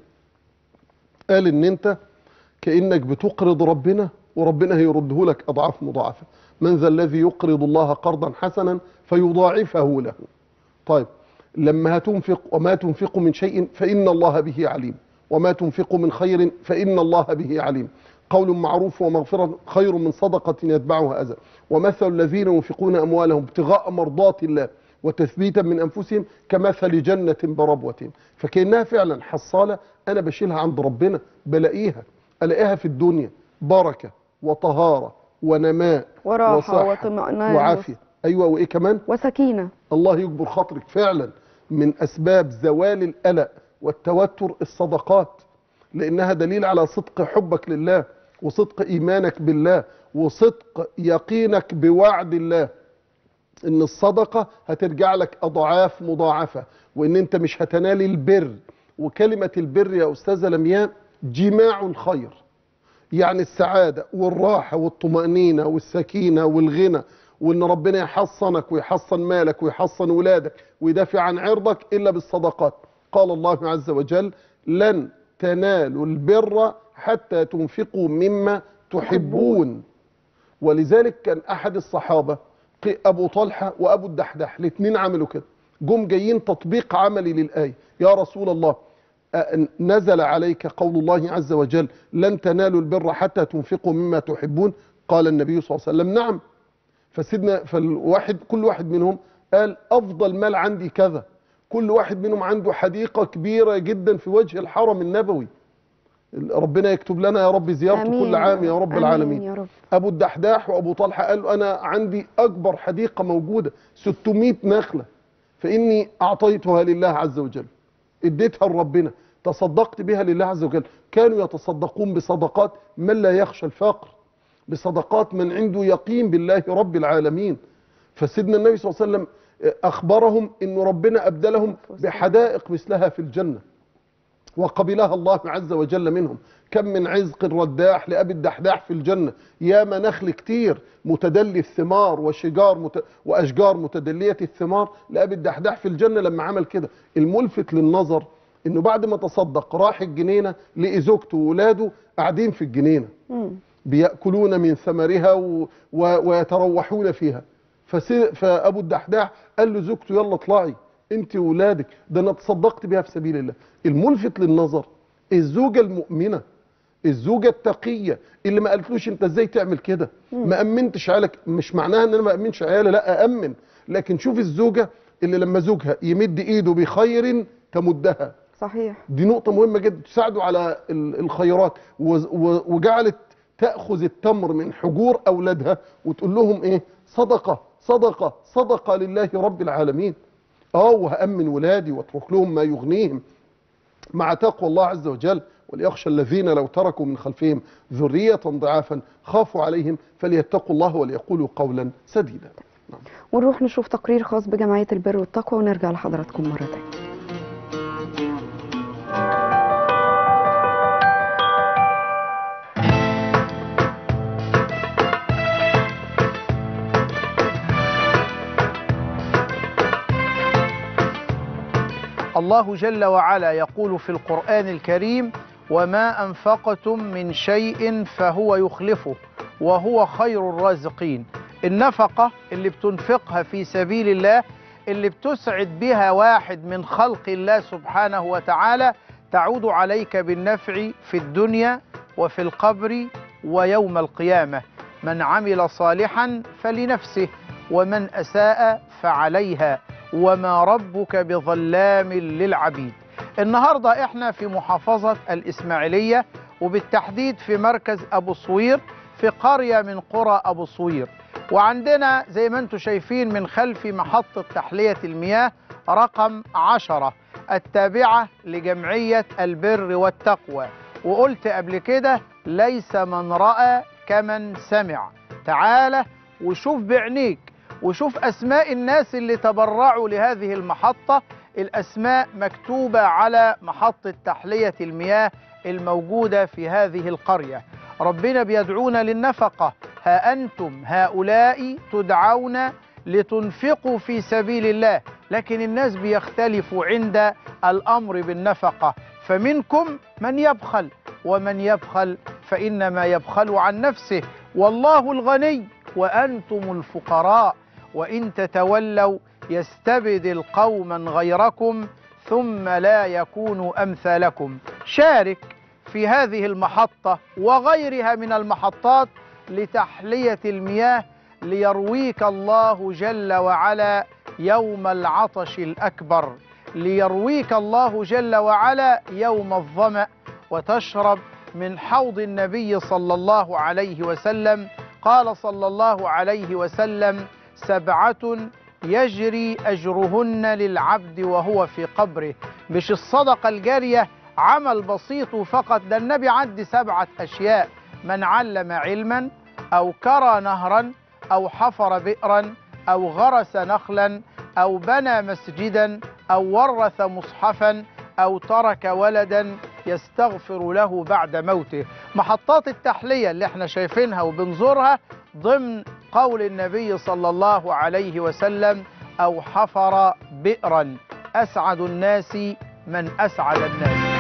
قال إن أنت كأنك بتقرض ربنا وربنا هيرده لك أضعاف مضاعفة من ذا الذي يقرض الله قرضا حسنا فيضاعفه له طيب لما هتنفق وما تنفق من شيء فإن الله به عليم وما تنفق من خير فإن الله به عليم قول معروف ومغفرة خير من صدقة يتبعها أذى ومثل الذين ينفقون أموالهم ابتغاء مرضات الله وتثبيتا من أنفسهم كمثل جنة بربوة فكأنها فعلا حصالة أنا بشيلها عند ربنا بلاقيها ألاقيها في الدنيا بركة وطهارة ونماء وراحة وصحة واطمئنان وعافية أيوة وإيه كمان وسكينه الله يجبر خاطرك فعلا من اسباب زوال القلق والتوتر الصدقات لانها دليل على صدق حبك لله وصدق ايمانك بالله وصدق يقينك بوعد الله ان الصدقه هترجع لك اضعاف مضاعفه وان انت مش هتنال البر وكلمه البر يا استاذه لمياء جماع الخير يعني السعادة والراحة والطمأنينة والسكينة والغنى وإن ربنا يحصنك ويحصن مالك ويحصن ولادك ويدافع عن عرضك إلا بالصدقات قال الله عز وجل لن تنالوا البر حتى تنفقوا مما تحبون ولذلك كان أحد الصحابة ق- أبو طلحة وأبو الدحداح الاثنين عملوا كده جم جايين تطبيق عملي للآية يا رسول الله أ- نزل عليك قول الله عز وجل لن تنالوا البر حتى تنفقوا مما تحبون قال النبي صلى الله عليه وسلم نعم فسيدنا فالواحد كل واحد منهم قال افضل مال عندي كذا كل واحد منهم عنده حديقه كبيره جدا في وجه الحرم النبوي ربنا يكتب لنا يا رب زيارته آمين. كل عام يا رب آمين العالمين يا رب. ابو الدحداح وابو طلحه قالوا انا عندي اكبر حديقه موجوده 600 نخله فاني اعطيتها لله عز وجل اديتها لربنا تصدقت بها لله عز وجل كانوا يتصدقون بصدقات من لا يخشى الفقر بصدقات من عنده يقين بالله رب العالمين فسيدنا النبي صلى الله عليه وسلم اخبرهم ان ربنا ابدلهم بحدائق مثلها في الجنه وقبلها الله عز وجل منهم كم من عزق رداح لأبي الدحداح في الجنة ياما نخل كتير متدلي الثمار وشجار مت... وأشجار متدلية الثمار لأبي الدحداح في الجنة لما عمل كده الملفت للنظر إنه بعد ما تصدق راح الجنينة لقي زوجته وولاده قاعدين في الجنينة بيأكلون من ثمرها و... و... ويتروحون فيها فسي... فأبو الدحداح قال له زوجته يلا اطلعي انت وولادك ده انا تصدقت بها في سبيل الله الملفت للنظر الزوجة المؤمنة الزوجة التقية اللي ما قالتلوش انت ازاي تعمل كده ما امنتش عيالك مش معناها ان انا ما امنش عيالي لا امن لكن شوف الزوجة اللي لما زوجها يمد ايده بخير تمدها صحيح دي نقطة مهمة جدا تساعده على ال- الخيرات و- و- وجعلت تاخذ التمر من حجور اولادها وتقول لهم ايه صدقه صدقه صدقه لله رب العالمين اه وهامن ولادي واترك لهم ما يغنيهم مع تقوى الله عز وجل وليخشى الذين لو تركوا من خلفهم ذرية ضعافا خافوا عليهم فليتقوا الله وليقولوا قولا سديدا ونروح نشوف تقرير خاص بجمعية البر والتقوى ونرجع لحضراتكم مرة تانية الله جل وعلا يقول في القرآن الكريم وما أنفقتم من شيء فهو يخلفه وهو خير الرازقين النفقة اللي بتنفقها في سبيل الله اللي بتسعد بها واحد من خلق الله سبحانه وتعالى تعود عليك بالنفع في الدنيا وفي القبر ويوم القيامة من عمل صالحا فلنفسه ومن أساء فعليها وما ربك بظلام للعبيد النهاردة احنا في محافظة الإسماعيلية وبالتحديد في مركز أبو صوير في قرية من قرى أبو صوير وعندنا زي ما انتم شايفين من خلف محطة تحلية المياه رقم عشرة التابعة لجمعية البر والتقوى وقلت قبل كده ليس من رأى كمن سمع تعالى وشوف بعينيك وشوف أسماء الناس اللي تبرعوا لهذه المحطة الأسماء مكتوبة على محطة تحلية المياه الموجودة في هذه القرية ربنا بيدعونا للنفقة ها أنتم هؤلاء تدعون لتنفقوا في سبيل الله لكن الناس بيختلفوا عند الأمر بالنفقة فمنكم من يبخل ومن يبخل فإنما يبخل عن نفسه والله الغني وأنتم الفقراء وإن تتولوا يستبدل قوما غيركم ثم لا يكونوا أمثالكم شارك في هذه المحطة وغيرها من المحطات لتحلية المياه ليرويك الله جل وعلا يوم العطش الأكبر ليرويك الله جل وعلا يوم الظمأ وتشرب من حوض النبي صلى الله عليه وسلم قال صلى الله عليه وسلم سبعة يجري أجرهن للعبد وهو في قبره مش الصدقة الجارية عمل بسيط فقط ده النبي عد سبعة أشياء من علم علما أو كرى نهرا أو حفر بئرا أو غرس نخلا أو بنى مسجدا أو ورث مصحفا أو ترك ولدا يستغفر له بعد موته محطات التحلية اللي احنا شايفينها وبنزورها ضمن قول النبي صلى الله عليه وسلم أو حفر بئرا أسعد الناس من أسعد الناس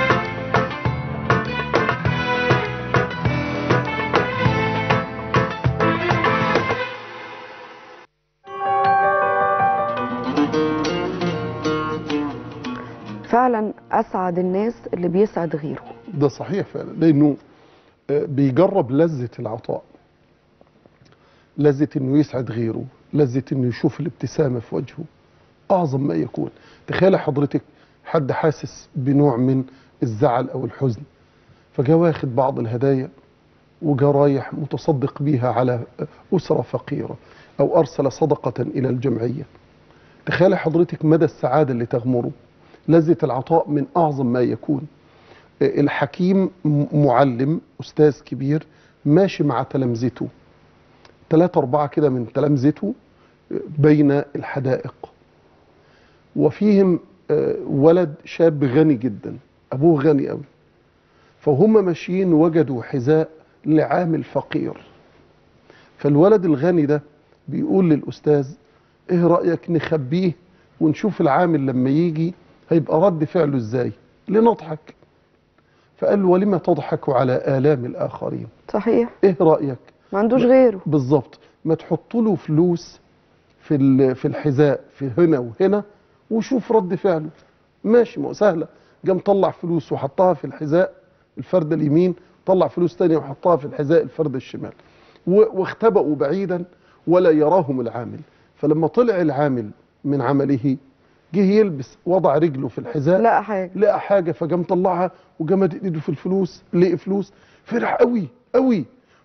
فعلا أسعد الناس اللي بيسعد غيره ده صحيح فعلا لانه آه، بيجرب لذة العطاء لذة انه يسعد غيره لذة انه يشوف الابتسامة في وجهه اعظم ما يكون تخيل حضرتك حد حاسس بنوع من الزعل او الحزن فجاء واخد بعض الهدايا وجاء رايح متصدق بيها على أسرة فقيرة أو أرسل صدقة إلى الجمعية تخيل حضرتك مدى السعادة اللي تغمره لذة العطاء من أعظم ما يكون الحكيم م- معلم أستاذ كبير ماشي مع تلامذته ثلاثة أربعة كده من تلامذته بين الحدائق وفيهم آه، ولد شاب غني جدا أبوه غني أوي فهم ماشيين وجدوا حذاء لعامل فقير فالولد الغني ده بيقول للأستاذ إيه رأيك نخبيه ونشوف العامل لما يجي هيبقى رد فعله إزاي لنضحك فقال له ولما تضحك على آلام الآخرين صحيح إيه رأيك ما عندوش غيره بالظبط ما تحط له فلوس في ال- في الحذاء في هنا وهنا وشوف رد فعله ماشي ما هو سهله قام طلع فلوس وحطها في الحذاء الفرد اليمين طلع فلوس تانية وحطها في الحذاء الفرد الشمال و- واختبأوا بعيدا ولا يراهم العامل فلما طلع العامل من عمله جه يلبس وضع رجله في الحذاء لا حاجة لقى حاجه فقام طلعها وجمد ايده في الفلوس لقي فلوس فرح قوي قوي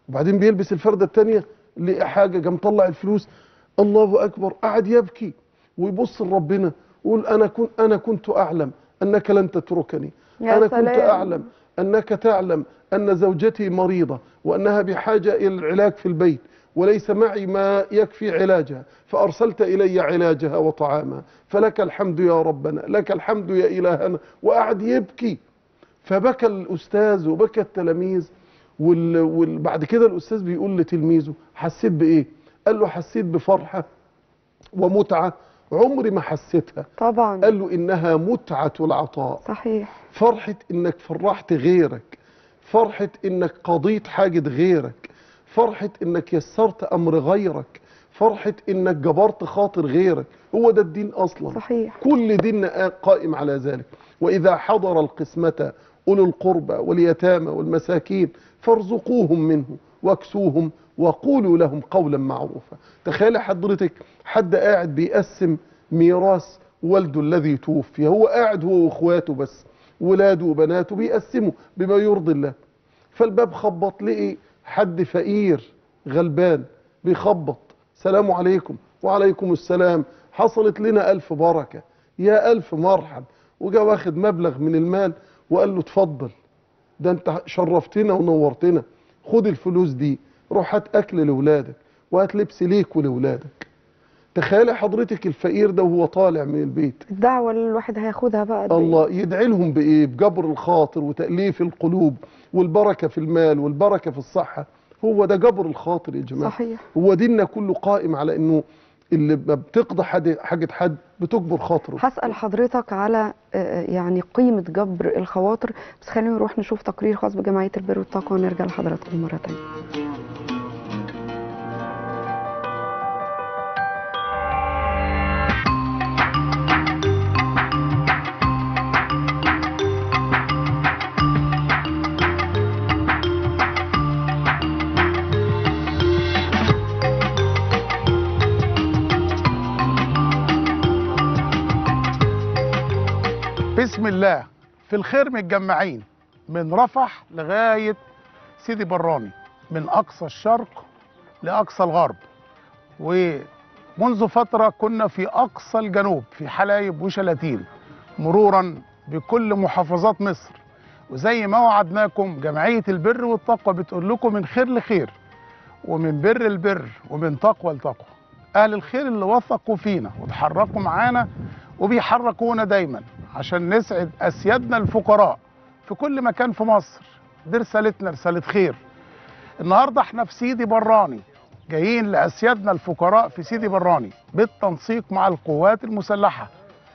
وبعدين بيلبس الفردة التانية لقى حاجة جه مطلع الفلوس الله أكبر قعد يبكي ويبص لربنا ويقول أنا كنت أنا كنت أعلم أنك لن تتركني يا أنا كنت سلام. أعلم أنك تعلم أن زوجتي مريضة وأنها بحاجة إلى العلاج في البيت وليس معي ما يكفي علاجها فأرسلت إلي علاجها وطعامها فلك الحمد يا ربنا لك الحمد يا إلهنا وقعد يبكي فبكى الأستاذ وبكى التلاميذ وال... وال... بعد كده الأستاذ بيقول لتلميذه حسيت بإيه قال له حسيت بفرحة ومتعة عمري ما حسيتها طبعا قال له إنها متعة العطاء صحيح فرحة انك فرحت غيرك فرحة انك قضيت حاجة غيرك فرحة انك يسرت امر غيرك فرحة انك جبرت خاطر غيرك هو ده الدين اصلا صحيح كل ديننا قائم على ذلك واذا حضر القسمة اولو القربى واليتامى والمساكين فارزقوهم منه واكسوهم وقولوا لهم قولا معروفا تخيل حضرتك حد قاعد بيقسم ميراث والده الذي توفي هو قاعد هو واخواته بس ولاده وبناته بيقسموا بما يرضي الله فالباب خبط لقي حد فقير غلبان بيخبط سلام عليكم وعليكم السلام حصلت لنا ألف بركة يا ألف مرحب وجا واخد مبلغ من المال وقال له اتفضل ده انت شرفتنا ونورتنا خد الفلوس دي روح هات اكل لاولادك وهات لبس ليك ولولادك تخيل حضرتك الفقير ده وهو طالع من البيت الدعوة اللي الواحد هياخدها بقى قد إيه؟ الله يدعي لهم بايه بجبر الخاطر وتاليف القلوب والبركه في المال والبركه في الصحه هو ده جبر الخاطر يا جماعه صحيح هو ديننا كله قائم على انه اللي ما بتقضي حد حاجه حد بتجبر خاطره هسأل حضرتك على آه، يعني قيمة جبر الخواطر بس خلينا نروح نشوف تقرير خاص بجمعية البر والتقوى ونرجع لحضراتكم مرة تانية بسم الله في الخير متجمعين من رفح لغاية سيدي براني من أقصى الشرق لأقصى الغرب ومنذ فترة كنا في أقصى الجنوب في حلايب وشلاتين مرورا بكل محافظات مصر وزي ما وعدناكم جمعية البر والتقوى بتقول لكم من خير لخير ومن بر البر ومن تقوى لتقوى أهل الخير اللي وثقوا فينا وتحركوا معانا وبيحركونا دايما عشان نسعد أسيادنا الفقراء في كل مكان في مصر دي رسالتنا رسالة خير النهاردة احنا في سيدي براني جايين لأسيادنا الفقراء في سيدي براني بالتنسيق مع القوات المسلحة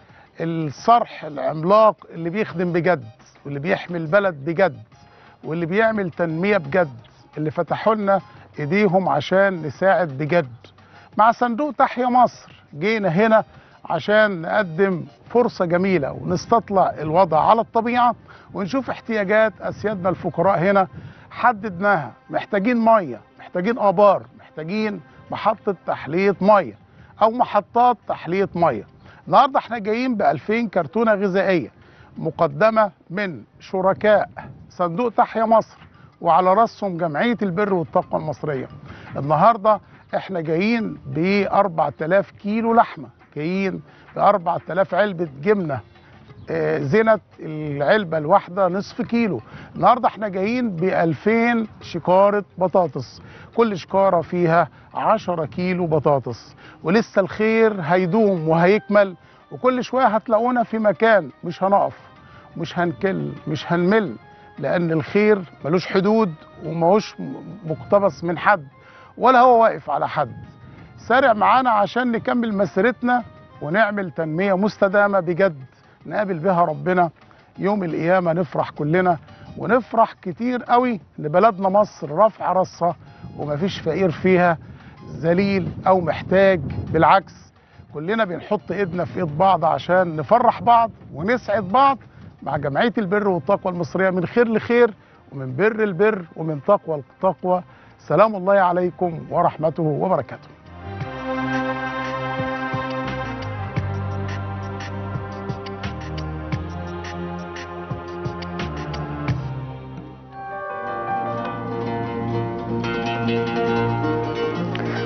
الصرح العملاق اللي بيخدم بجد واللي بيحمي البلد بجد واللي بيعمل تنمية بجد اللي فتحوا لنا ايديهم عشان نساعد بجد مع صندوق تحيا مصر جينا هنا عشان نقدم فرصة جميلة ونستطلع الوضع على الطبيعة ونشوف احتياجات أسيادنا الفقراء هنا حددناها محتاجين مية محتاجين آبار محتاجين محطة تحلية مية أو محطات تحلية مية النهاردة احنا جايين ب 2000 كرتونة غذائية مقدمة من شركاء صندوق تحيا مصر وعلى راسهم جمعية البر والتقوى المصرية النهاردة احنا جايين ب 4000 كيلو لحمة جايين ب 4000 علبة جبنة آه، زينة العلبة الواحدة نصف كيلو النهاردة احنا جايين ب 2000 شكارة بطاطس كل شكارة فيها 10 كيلو بطاطس ولسه الخير هيدوم وهيكمل وكل شوية هتلاقونا في مكان مش هنقف مش هنكل مش هنمل لأن الخير ملوش حدود وماهوش مقتبس من حد ولا هو واقف على حد سارع معانا عشان نكمل مسيرتنا ونعمل تنمية مستدامة بجد نقابل بها ربنا يوم القيامة نفرح كلنا ونفرح كتير قوي لبلدنا مصر رفع راسها ومفيش فقير فيها ذليل أو محتاج بالعكس كلنا بنحط ايدنا في ايد بعض عشان نفرح بعض ونسعد بعض مع جمعية البر والتقوى المصرية من خير لخير ومن بر البر ومن تقوى التقوى سلام الله عليكم ورحمته وبركاته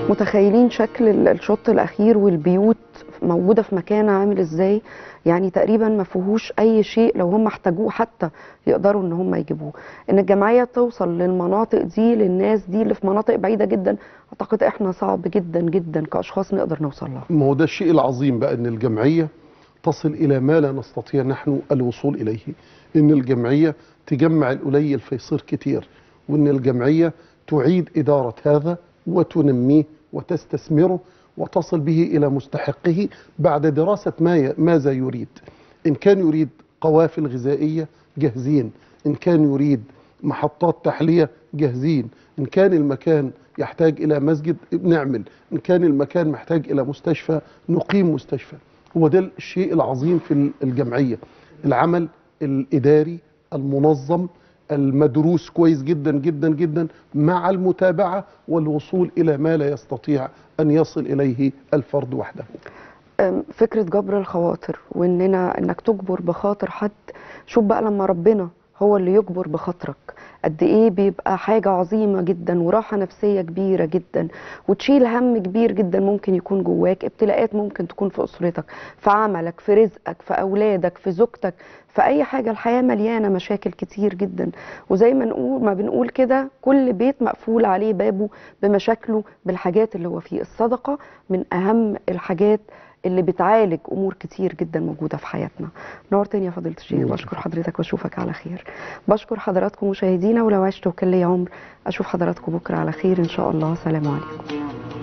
متخيلين شكل ال- الشط الاخير والبيوت موجوده في مكان عامل ازاي يعني تقريبا ما فيهوش اي شيء لو هم احتاجوه حتى يقدروا ان هم يجيبوه ان الجمعيه توصل للمناطق دي للناس دي اللي في مناطق بعيده جدا اعتقد احنا صعب جدا جدا كاشخاص نقدر نوصل لها ما هو ده الشيء العظيم بقى ان الجمعيه تصل الى ما لا نستطيع نحن الوصول اليه ان الجمعيه تجمع القليل فيصير كتير وان الجمعيه تعيد اداره هذا وتنميه وتستثمره وتصل به الى مستحقه بعد دراسه ما ي- ماذا يريد ان كان يريد قوافل غذائيه جاهزين ان كان يريد محطات تحليه جاهزين ان كان المكان يحتاج الى مسجد نعمل ان كان المكان محتاج الى مستشفى نقيم مستشفى هو ده الشيء العظيم في الجمعيه العمل الاداري المنظم المدروس كويس جدا جدا جدا مع المتابعه والوصول الى ما لا يستطيع ان يصل اليه الفرد وحده أم، فكرة جبر الخواطر واننا انك تجبر بخاطر حد شوف بقى لما ربنا هو اللي يجبر بخاطرك قد ايه بيبقى حاجة عظيمة جدا وراحة نفسية كبيرة جدا وتشيل هم كبير جدا ممكن يكون جواك ابتلاءات ممكن تكون في اسرتك في عملك في رزقك في اولادك في زوجتك في اي حاجة الحياة مليانة مشاكل كتير جدا وزي ما نقول ما بنقول كده كل بيت مقفول عليه بابه بمشاكله بالحاجات اللي هو فيه الصدقة من اهم الحاجات اللي بتعالج امور كتير جدا موجوده في حياتنا نورتني يا فضيله الشيخ نورك. بشكر حضرتك واشوفك على خير بشكر حضراتكم مشاهدينا ولو عشت وكان لي عمر اشوف حضراتكم بكره على خير ان شاء الله سلام عليكم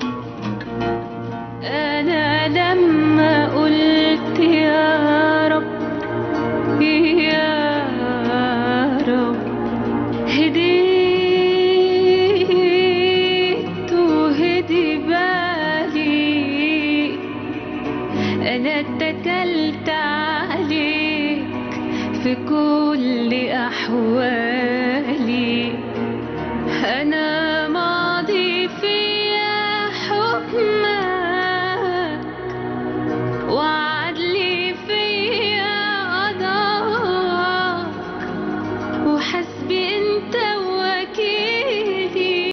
أنا لما قلت يا رب يا رب هديت وهدي بالي أنا اتكلت عليك في كل أحوالي أنا ماضي فيا حكم